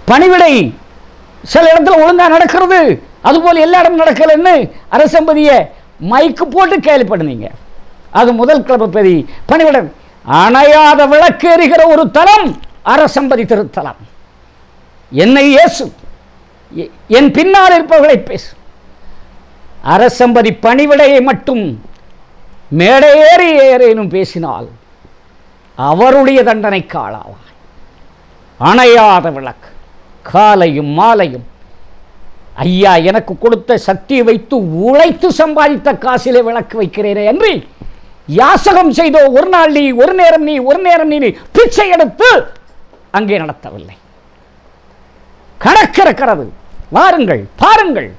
பணிவிடை சில இடத்துல ஒழுங்கா நடக்கிறது அதுபோல் எல்லா இடமும் நடக்கலன்னு அரசம்பதியை மைக்கு போட்டு கேள்விப்படுனீங்க அது முதல் கிளப்பதி பணிவிடன் அணையாத விளக்கு எரிகிற ஒரு தலம் அரசம்பதி திருத்தலம் என்னை இயேசு எ- என் பின்னால் இருப்பவர்களை பேசு அரசம்பதி பணிவிடையை மட்டும் மேடையேறி ஏறேனும் பேசினால் அவருடைய தண்டனைக்கு ஆளாவார் அணையாத விளக்கு காலையும் மாலையும் ஐயா எனக்கு கொடுத்த சக்தியை வைத்து உழைத்து சம்பாதித்த காசிலே விளக்கு வைக்கிறேனே என்று யாசகம் செய்தோ ஒரு நாள் நீ ஒரு நேரம் நீ ஒரு நேரம் நீ பிச்சை எடுத்து அங்கே நடத்தவில்லை கணக்கிருக்கிறது வாருங்கள் பாருங்கள்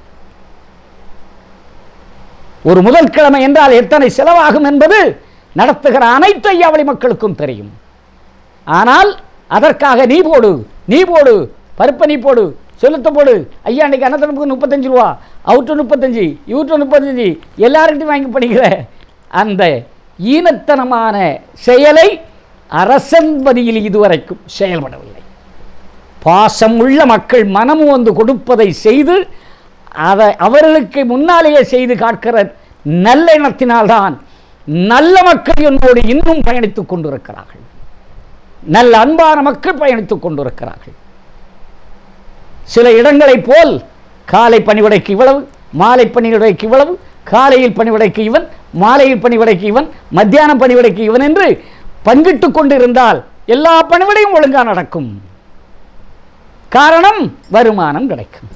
ஒரு முதல் கிழமை என்றால் எத்தனை செலவாகும் என்பது நடத்துகிற அனைத்து ஐயாவளி மக்களுக்கும் தெரியும் ஆனால் அதற்காக நீ போடு நீ போடு பருப்பை நீ போடு செலுத்த போடு ஐயா அன்னைக்கு அன்னத்தனுக்கு முப்பத்தஞ்சு ரூபா அவுட்டு முப்பத்தஞ்சு இவற்று முப்பத்தஞ்சு எல்லார்கிட்டையும் வாங்கி படிக்கிற அந்த ஈனத்தனமான செயலை அரசன்பதியில் இதுவரைக்கும் செயல்படவில்லை பாசம் உள்ள மக்கள் மனம் வந்து கொடுப்பதை செய்து அதை அவர்களுக்கு முன்னாலேயே செய்து காட்கிற நல்லெண்ணத்தினால்தான் நல்ல மக்கள் என்னோடு இன்னும் பயணித்துக் கொண்டிருக்கிறார்கள் நல்ல அன்பான மக்கள் பயணித்துக் கொண்டிருக்கிறார்கள் சில இடங்களைப் போல் காலை பணிவிடைக்கு இவ்வளவு மாலை பணிவிடைக்கு இவ்வளவு காலையில் பணிவிடைக்கு இவன் மாலையில் பணிவிடைக்கு இவன் மத்தியானம் பணிவிடைக்கு இவன் என்று பங்கிட்டு கொண்டிருந்தால் எல்லா பணிவிடையும் ஒழுங்கா நடக்கும் காரணம் வருமானம் கிடைக்கும்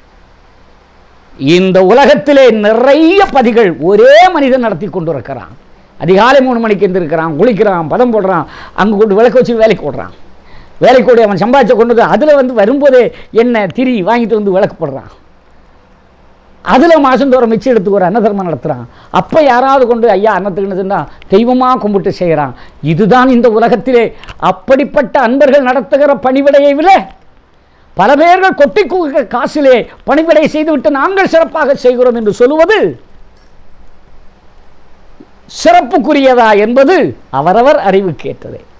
இந்த உலகத்திலே நிறைய பதிகள் ஒரே மனிதன் நடத்தி கொண்டிருக்கிறான் அதிகாலை மூணு மணிக்கு எந்திருக்கிறான் குளிக்கிறான் பதம் போடுறான் அங்கே கொண்டு விளக்கு வச்சு வேலைக்கு போடுறான் வேலைக்கு ஓடி அவன் சம்பாதிச்ச கொண்டு வந்து அதில் வந்து வரும்போதே என்ன திரி வாங்கிட்டு வந்து விளக்கு போடுறான் அதில் மாதந்தோறும் மிச்சம் எடுத்து ஒரு அன்னதர்மம் நடத்துகிறான் அப்போ யாராவது கொண்டு ஐயா அன்னத்துக்குன்னு தெய்வமாக கும்பிட்டு செய்கிறான் இதுதான் இந்த உலகத்திலே அப்படிப்பட்ட அன்பர்கள் நடத்துகிற பணிவிடையை விட பல பேர்கள் கொட்டி குவிக்க காசிலே பணிவிடை செய்துவிட்டு நாங்கள் சிறப்பாக செய்கிறோம் என்று சொல்லுவது சிறப்புக்குரியதா என்பது அவரவர் அறிவுக்கேற்றதே